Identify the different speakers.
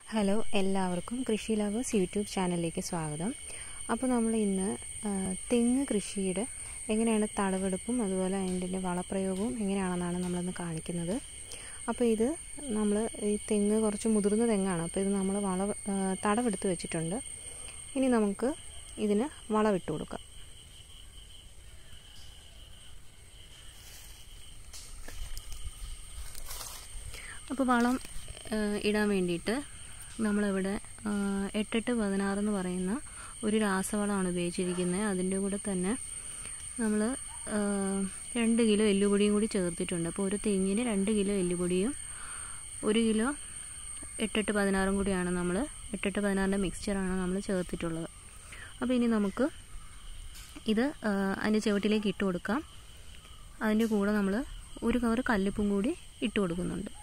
Speaker 1: hello എല്ലാവർക്കും കൃഷി lovers YouTube ചാനലിലേക്ക് സ്വാഗതം അപ്പോൾ നമ്മൾ ഇന്ന് ആ, തെങ്ങ് കൃഷിയുടെ എങ്ങനെയാണ് തടവെടുപ്പും അതുപോലെ അതിൻ്റെ വളപ്രയോഗവും എങ്ങനെയാണെന്നാണ് നമ്മളിന്ന് കാണിക്കുന്നത് അപ്പോൾ ഇത് നമ്മൾ ഈ തെങ്ങ് കുറച്ച് മുതിർന്ന തെങ്ങാണ് അപ്പോൾ ഇത് നമ്മൾ വള ആ, തടവെടുത്ത് വെച്ചിട്ടുണ്ട് ഇനി നമുക്ക് ഇതിന് വളമിട്ട് കൊടുക്കാം അപ്പോൾ വളം ആ, ഇടാൻ വേണ്ടിയിട്ട് നമ്മളിവിടെ ആ, എട്ടെട്ട് പതിനാറ് എന്ന് പറയുന്ന ഒരു രാസവളമാണ് ഉപയോഗിച്ചിരിക്കുന്നത് അതിൻ്റെ കൂടെ തന്നെ നമ്മൾ രണ്ട് കിലോ എല്ലുപൊടിയും കൂടി ചേർത്തിട്ടുണ്ട് അപ്പോൾ ഒരു തെങ്ങിന് രണ്ട് കിലോ എല്ലുപൊടിയും ഒരു കിലോ എട്ടെട്ട് പതിനാറും കൂടിയാണ് നമ്മൾ എട്ടെട്ട് പതിനാറിൻ്റെ മിക്സ്ചറാണ് നമ്മൾ ചേർത്തിട്ടുള്ളത് അപ്പോൾ ഇനി നമുക്ക് ഇത് ആ, അതിൻ്റെ ചുവട്ടിലേക്ക് ഇട്ട് കൊടുക്കാം അതിൻ്റെ കൂടെ നമ്മൾ ഒരു കവർ കല്ലുപ്പും കൂടി ഇട്ട് കൊടുക്കുന്നുണ്ട്